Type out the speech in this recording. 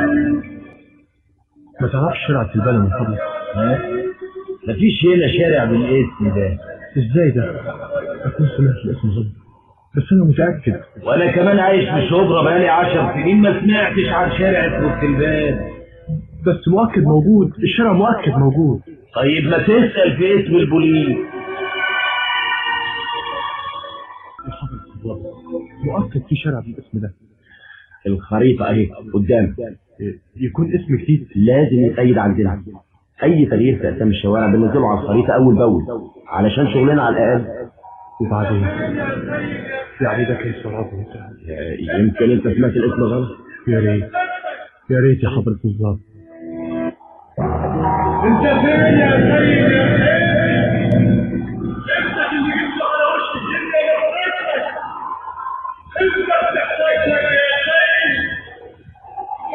ما تعرفش شارع البلد من فضلك ها؟ مفيش هنا شارع بالاسم ده ازاي ده اكون سمعت الاسم غلط بس انا متاكد وانا كمان عايش في شبرا بقالي عشر سنين ما سمعتش عن شارع اسمه التلبان بس مؤكد موجود الشارع مؤكد موجود طيب ما تسأل في اسم البوليس يا حضرة الله مؤكد في شارع بالاسم ده الخريطة اهي قدامك يكون اسم جديد لازم يتأيد عندنا اي تغيير في اسامي الشوارع بننزله على الخريطة اول باول علشان شغلنا على الاقل وبعدين يعني ده كان سراب يمكن انت سمعت الاسم غلط يا ريت يا ريت يا حضرة الظابط انت فين يا سيد